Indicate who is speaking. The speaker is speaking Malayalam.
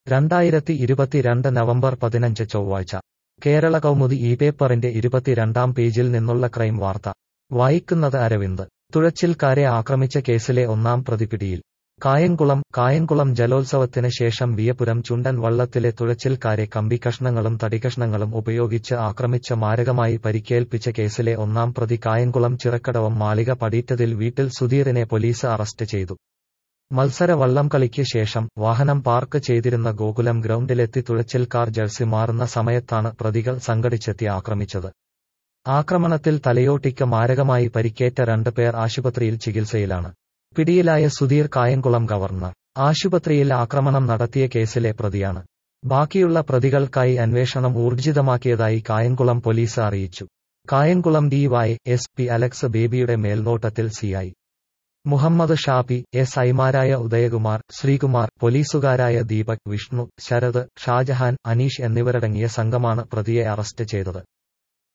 Speaker 1: രണ്ടായിരത്തി ഇരുപത്തിരണ്ട് നവംബർ പതിനഞ്ച് ചൊവ്വാഴ്ച കേരള കൗമുദി ഈ പേപ്പറിന്റെ ഇരുപത്തിരണ്ടാം പേജിൽ നിന്നുള്ള ക്രൈം വാർത്ത വായിക്കുന്നത് അരവിന്ദ് തുഴച്ചിൽക്കാരെ ആക്രമിച്ച കേസിലെ ഒന്നാം പ്രതി പിടിയിൽ കായംകുളം കായംകുളം ജലോത്സവത്തിന് ശേഷം വിയപുരം ചുണ്ടൻ വള്ളത്തിലെ തുഴച്ചിൽക്കാരെ കമ്പിക്കഷ്ണങ്ങളും തടികഷ്ണങ്ങളും ഉപയോഗിച്ച് ആക്രമിച്ച് മാരകമായി പരിക്കേൽപ്പിച്ച കേസിലെ ഒന്നാം പ്രതി കായംകുളം ചിറക്കടവം മാളിക പടീറ്റതിൽ വീട്ടിൽ സുധീറിനെ പോലീസ് അറസ്റ്റ് ചെയ്തു മത്സര വള്ളംകളിക്ക് ശേഷം വാഹനം പാർക്ക് ചെയ്തിരുന്ന ഗോകുലം ഗ്രൗണ്ടിലെത്തി തുഴച്ചിൽക്കാർ ജഴ്സി മാറുന്ന സമയത്താണ് പ്രതികൾ സംഘടിച്ചെത്തി ആക്രമിച്ചത് ആക്രമണത്തിൽ തലയോട്ടിക്ക് മാരകമായി പരിക്കേറ്റ രണ്ട് പേർ ആശുപത്രിയിൽ ചികിത്സയിലാണ് പിടിയിലായ സുധീർ കായംകുളം ഗവർണർ ആശുപത്രിയിൽ ആക്രമണം നടത്തിയ കേസിലെ പ്രതിയാണ് ബാക്കിയുള്ള പ്രതികൾക്കായി അന്വേഷണം ഊർജിതമാക്കിയതായി കായംകുളം പോലീസ് അറിയിച്ചു Kayamkulam DY S P Alex ബേബിയുടെ മേൽനോട്ടത്തിൽ സിഐ മുഹമ്മദ് ഷാഫി എസ് ഐമാരായ ഉദയകുമാർ ശ്രീകുമാർ പോലീസുകാരായ ദീപക് വിഷ്ണു ശരത് ഷാജഹാൻ അനീഷ് എന്നിവരടങ്ങിയ സംഘമാണ് പ്രതിയെ അറസ്റ്റ് ചെയ്തത്